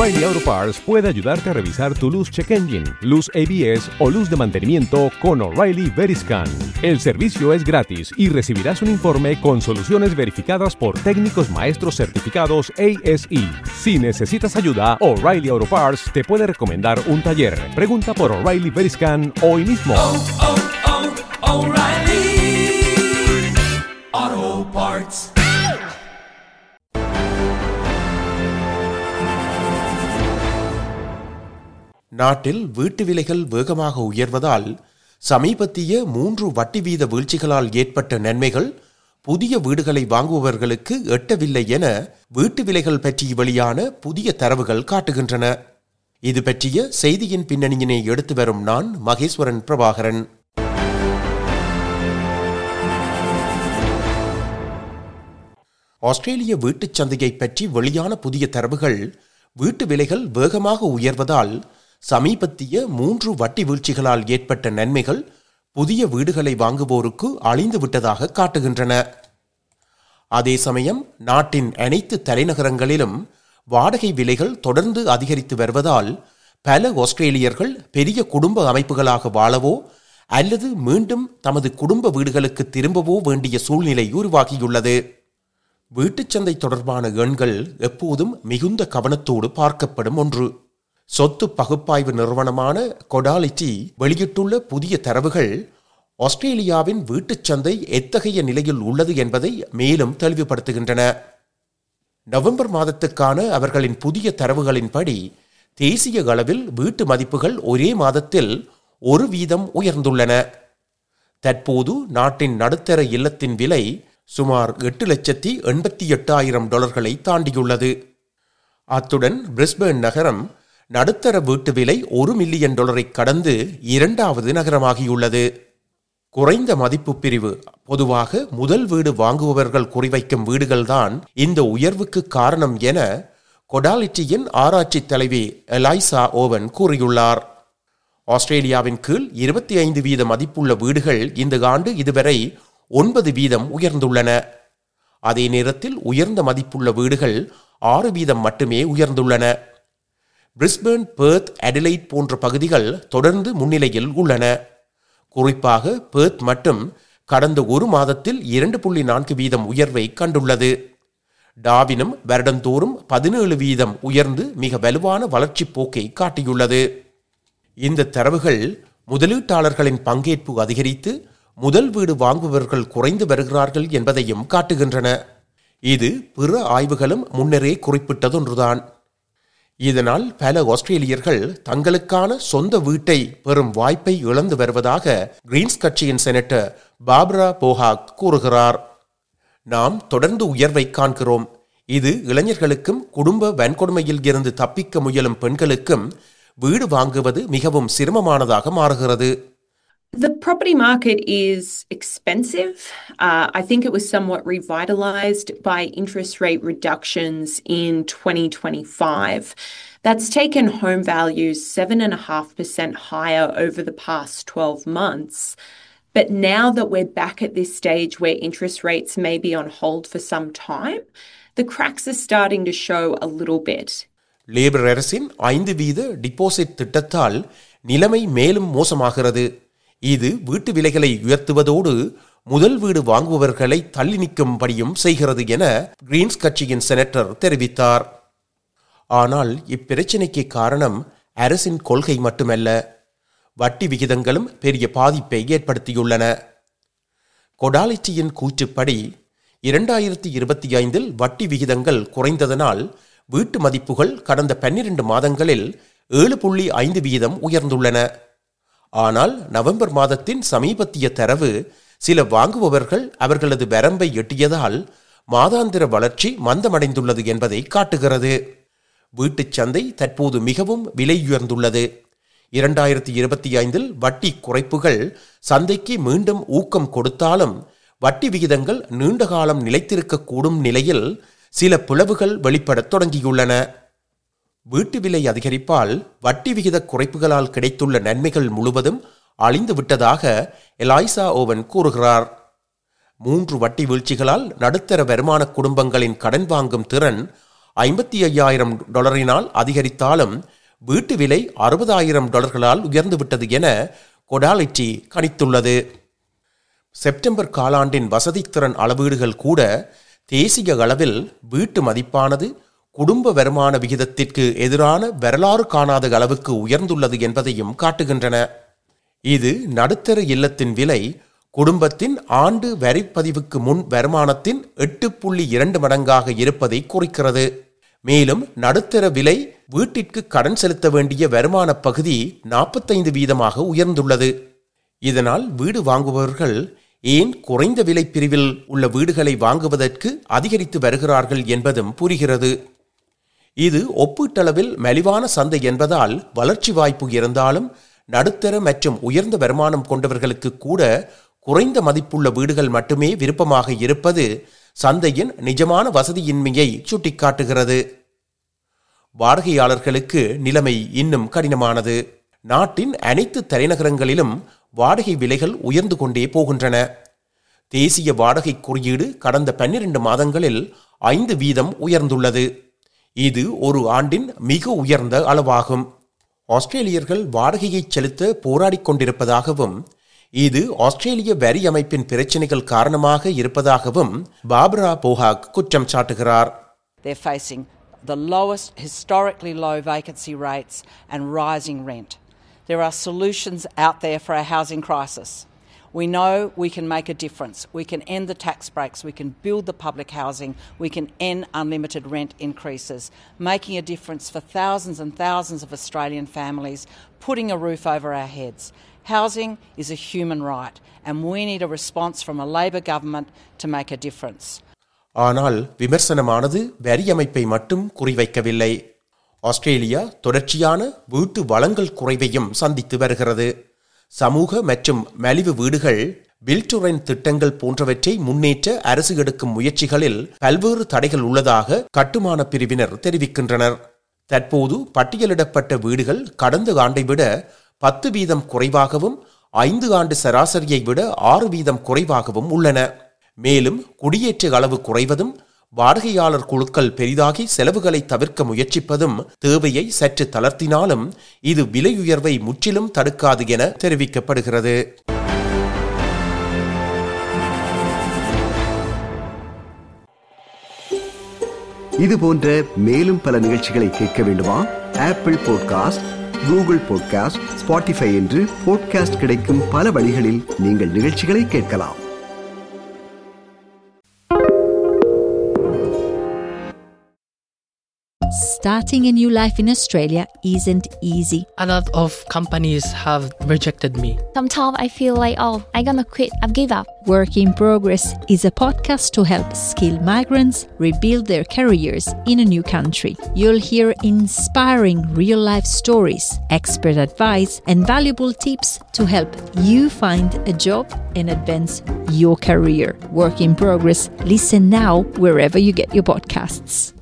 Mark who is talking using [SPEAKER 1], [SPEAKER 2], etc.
[SPEAKER 1] O'Reilly Auto Parts puede ayudarte a revisar tu luz check engine, luz ABS o luz de mantenimiento con O'Reilly Veriscan. El servicio es gratis y recibirás un informe con soluciones verificadas por técnicos maestros certificados ASE. Si necesitas ayuda, O'Reilly Auto Parts te puede recomendar un taller. Pregunta por O'Reilly Veriscan hoy mismo.
[SPEAKER 2] oh, oh, O'Reilly Auto Parts.
[SPEAKER 3] நாட்டில் வீட்டு விலைகள் வேகமாக உயர்வதால் சமீபத்திய மூன்று வட்டி வீத வீழ்ச்சிகளால் ஏற்பட்ட நன்மைகள் புதிய வீடுகளை வாங்குபவர்களுக்கு எட்டவில்லை என வீட்டு விலைகள் பற்றி வெளியான புதிய தரவுகள் காட்டுகின்றன இது பற்றிய செய்தியின் பின்னணியினை எடுத்து வரும் நான் மகேஸ்வரன் பிரபாகரன் ஆஸ்திரேலிய வீட்டுச் சந்தையை பற்றி வெளியான புதிய தரவுகள் வீட்டு விலைகள் வேகமாக உயர்வதால் சமீபத்திய மூன்று வட்டி வீழ்ச்சிகளால் ஏற்பட்ட நன்மைகள் புதிய வீடுகளை வாங்குவோருக்கு அழிந்து விட்டதாக காட்டுகின்றன அதே சமயம் நாட்டின் அனைத்து தலைநகரங்களிலும் வாடகை விலைகள் தொடர்ந்து அதிகரித்து வருவதால் பல ஆஸ்திரேலியர்கள் பெரிய குடும்ப அமைப்புகளாக வாழவோ அல்லது மீண்டும் தமது குடும்ப வீடுகளுக்கு திரும்பவோ வேண்டிய சூழ்நிலை உருவாகியுள்ளது வீட்டுச் சந்தை தொடர்பான எண்கள் எப்போதும் மிகுந்த கவனத்தோடு பார்க்கப்படும் ஒன்று சொத்து பகுப்பாய்வு நிறுவனமான கொடாலிட்டி வெளியிட்டுள்ள புதிய தரவுகள் ஆஸ்திரேலியாவின் வீட்டுச் சந்தை எத்தகைய நிலையில் உள்ளது என்பதை மேலும் தெளிவுபடுத்துகின்றன நவம்பர் மாதத்துக்கான அவர்களின் புதிய தரவுகளின்படி தேசிய அளவில் வீட்டு மதிப்புகள் ஒரே மாதத்தில் ஒரு வீதம் உயர்ந்துள்ளன தற்போது நாட்டின் நடுத்தர இல்லத்தின் விலை சுமார் எட்டு லட்சத்தி எண்பத்தி எட்டாயிரம் டாலர்களை தாண்டியுள்ளது அத்துடன் பிரிஸ்பேர்ன் நகரம் நடுத்தர வீட்டு விலை ஒரு மில்லியன் டாலரை கடந்து இரண்டாவது நகரமாகியுள்ளது குறைந்த மதிப்பு பிரிவு பொதுவாக முதல் வீடு வாங்குபவர்கள் குறிவைக்கும் வீடுகள்தான் இந்த உயர்வுக்கு காரணம் என கொடாலிட்டியின் ஆராய்ச்சி தலைவி எலைசா ஓவன் கூறியுள்ளார் ஆஸ்திரேலியாவின் கீழ் இருபத்தி ஐந்து வீத மதிப்புள்ள வீடுகள் இந்த ஆண்டு இதுவரை ஒன்பது வீதம் உயர்ந்துள்ளன அதே நேரத்தில் உயர்ந்த மதிப்புள்ள வீடுகள் ஆறு வீதம் மட்டுமே உயர்ந்துள்ளன பிரிஸ்பேர்ன் பேர்த் அடிலைட் போன்ற பகுதிகள் தொடர்ந்து முன்னிலையில் உள்ளன குறிப்பாக பேர்த் மட்டும் கடந்த ஒரு மாதத்தில் இரண்டு புள்ளி நான்கு வீதம் உயர்வை கண்டுள்ளது டாவினும் வருடந்தோறும் பதினேழு வீதம் உயர்ந்து மிக வலுவான வளர்ச்சிப் போக்கை காட்டியுள்ளது இந்த தரவுகள் முதலீட்டாளர்களின் பங்கேற்பு அதிகரித்து முதல் வீடு வாங்குபவர்கள் குறைந்து வருகிறார்கள் என்பதையும் காட்டுகின்றன இது பிற ஆய்வுகளும் முன்னரே குறிப்பிட்டதொன்றுதான் இதனால் பல ஆஸ்திரேலியர்கள் தங்களுக்கான சொந்த வீட்டை பெறும் வாய்ப்பை இழந்து வருவதாக கிரீன்ஸ் கட்சியின் செனட்டர் பாப்ரா போஹாக் கூறுகிறார் நாம் தொடர்ந்து உயர்வை காண்கிறோம் இது இளைஞர்களுக்கும் குடும்ப வன்கொடுமையில் இருந்து தப்பிக்க முயலும் பெண்களுக்கும் வீடு வாங்குவது மிகவும் சிரமமானதாக மாறுகிறது
[SPEAKER 4] The property market is expensive. Uh, I think it was somewhat revitalized by interest rate reductions in 2025. That's taken home values 7.5% higher over the past 12 months. But now that we're back at this stage where interest rates may be on hold for some time, the cracks are starting to show a little bit.
[SPEAKER 3] Labour அரசின் ஐந்து வீத deposit திட்டத்தால் நிலைமை மேலும் மோசமாகிறது இது வீட்டு விலைகளை உயர்த்துவதோடு முதல் வீடு வாங்குபவர்களை தள்ளி நிற்கும்படியும் செய்கிறது என கிரீன்ஸ் கட்சியின் செனட்டர் தெரிவித்தார் ஆனால் இப்பிரச்சினைக்கு காரணம் அரசின் கொள்கை மட்டுமல்ல வட்டி விகிதங்களும் பெரிய பாதிப்பை ஏற்படுத்தியுள்ளன கொடாலிட்டியின் கூற்றுப்படி இரண்டாயிரத்தி இருபத்தி ஐந்தில் வட்டி விகிதங்கள் குறைந்ததனால் வீட்டு மதிப்புகள் கடந்த பன்னிரண்டு மாதங்களில் ஏழு புள்ளி ஐந்து வீதம் உயர்ந்துள்ளன ஆனால் நவம்பர் மாதத்தின் சமீபத்திய தரவு சில வாங்குபவர்கள் அவர்களது வரம்பை எட்டியதால் மாதாந்திர வளர்ச்சி மந்தமடைந்துள்ளது என்பதை காட்டுகிறது வீட்டுச் சந்தை தற்போது மிகவும் விலையுயர்ந்துள்ளது இரண்டாயிரத்தி இருபத்தி ஐந்தில் வட்டி குறைப்புகள் சந்தைக்கு மீண்டும் ஊக்கம் கொடுத்தாலும் வட்டி விகிதங்கள் நீண்ட காலம் நிலைத்திருக்கக்கூடும் நிலையில் சில பிளவுகள் வெளிப்படத் தொடங்கியுள்ளன வீட்டு விலை அதிகரிப்பால் வட்டி விகித குறைப்புகளால் கிடைத்துள்ள நன்மைகள் முழுவதும் அழிந்து விட்டதாக எலாய்சா ஓவன் கூறுகிறார் மூன்று வட்டி வீழ்ச்சிகளால் நடுத்தர வருமான குடும்பங்களின் கடன் வாங்கும் திறன் ஐம்பத்தி ஐயாயிரம் டாலரினால் அதிகரித்தாலும் வீட்டு விலை அறுபதாயிரம் டாலர்களால் உயர்ந்துவிட்டது என கொடாலிட்டி கணித்துள்ளது செப்டம்பர் காலாண்டின் வசதித்திறன் அளவீடுகள் கூட தேசிய அளவில் வீட்டு மதிப்பானது குடும்ப வருமான விகிதத்திற்கு எதிரான வரலாறு காணாத அளவுக்கு உயர்ந்துள்ளது என்பதையும் காட்டுகின்றன இது நடுத்தர இல்லத்தின் விலை குடும்பத்தின் ஆண்டு வரிப்பதிவுக்கு முன் வருமானத்தின் எட்டு புள்ளி இரண்டு மடங்காக இருப்பதை குறிக்கிறது மேலும் நடுத்தர விலை வீட்டிற்கு கடன் செலுத்த வேண்டிய வருமான பகுதி நாற்பத்தைந்து வீதமாக உயர்ந்துள்ளது இதனால் வீடு வாங்குபவர்கள் ஏன் குறைந்த விலை பிரிவில் உள்ள வீடுகளை வாங்குவதற்கு அதிகரித்து வருகிறார்கள் என்பதும் புரிகிறது இது ஒப்பீட்டளவில் மலிவான சந்தை என்பதால் வளர்ச்சி வாய்ப்பு இருந்தாலும் நடுத்தர மற்றும் உயர்ந்த வருமானம் கொண்டவர்களுக்கு கூட குறைந்த மதிப்புள்ள வீடுகள் மட்டுமே விருப்பமாக இருப்பது சந்தையின் நிஜமான வசதியின்மையை சுட்டிக்காட்டுகிறது வாடகையாளர்களுக்கு நிலைமை இன்னும் கடினமானது நாட்டின் அனைத்து தலைநகரங்களிலும் வாடகை விலைகள் உயர்ந்து கொண்டே போகின்றன தேசிய வாடகை குறியீடு கடந்த பன்னிரண்டு மாதங்களில் ஐந்து வீதம் உயர்ந்துள்ளது இது ஒரு ஆண்டின் மிக உயர்ந்த அளவாகும் ஆஸ்திரேலியர்கள் வாடகையை செலுத்த போராடிக் கொண்டிருப்பதாகவும் இது ஆஸ்திரேலிய வரி அமைப்பின் பிரச்சினைகள் காரணமாக இருப்பதாகவும் பாப்ரா போஹாக் குற்றம் சாட்டுகிறார்
[SPEAKER 5] They're facing the lowest, historically low vacancy rates and rising rent. There are solutions out there for our housing crisis. We know we can make a difference. We can end the tax breaks. We can build the public housing. We can end unlimited rent increases, making a difference for thousands and thousands of Australian families, putting a roof over our heads. Housing is a human right, and we need a response from a Labor government to make a difference.
[SPEAKER 3] ஆனால் விமர்சனமானது வரி அமைப்பை மட்டும் குறிவைக்கவில்லை Australia தொடர்ச்சியான வீட்டு வளங்கள் குறைவையும் சந்தித்து வருகிறது சமூக மற்றும் மலிவு வீடுகள் பில்டுரென் திட்டங்கள் போன்றவற்றை முன்னேற்ற அரசு எடுக்கும் முயற்சிகளில் பல்வேறு தடைகள் உள்ளதாக கட்டுமான பிரிவினர் தெரிவிக்கின்றனர் தற்போது பட்டியலிடப்பட்ட வீடுகள் கடந்த ஆண்டை விட பத்து வீதம் குறைவாகவும் ஐந்து ஆண்டு சராசரியை விட ஆறு வீதம் குறைவாகவும் உள்ளன மேலும் குடியேற்ற அளவு குறைவதும் வாடகையாளர் குழுக்கள் பெரிதாகி செலவுகளை தவிர்க்க முயற்சிப்பதும் தேவையை சற்று தளர்த்தினாலும் இது விலை உயர்வை முற்றிலும் தடுக்காது என தெரிவிக்கப்படுகிறது
[SPEAKER 6] இது போன்ற மேலும் பல நிகழ்ச்சிகளை கேட்க வேண்டுமா Apple podcast Google podcast Spotify என்று பாட்காஸ்ட் கிடைக்கும் பல வழிகளில் நீங்கள் நிகழ்ச்சிகளை கேட்கலாம்
[SPEAKER 7] Starting a new life in Australia isn't easy.
[SPEAKER 8] a lot of companies have rejected me.
[SPEAKER 9] Sometimes I feel like, oh, I'm gonna quit, I've give up.
[SPEAKER 7] Work in Progress is a podcast to help skilled migrants rebuild their careers in a new country. You'll hear inspiring real life stories, expert advice, and valuable tips to help you find a job and advance your career. Work in Progress. Listen now wherever you get your podcasts.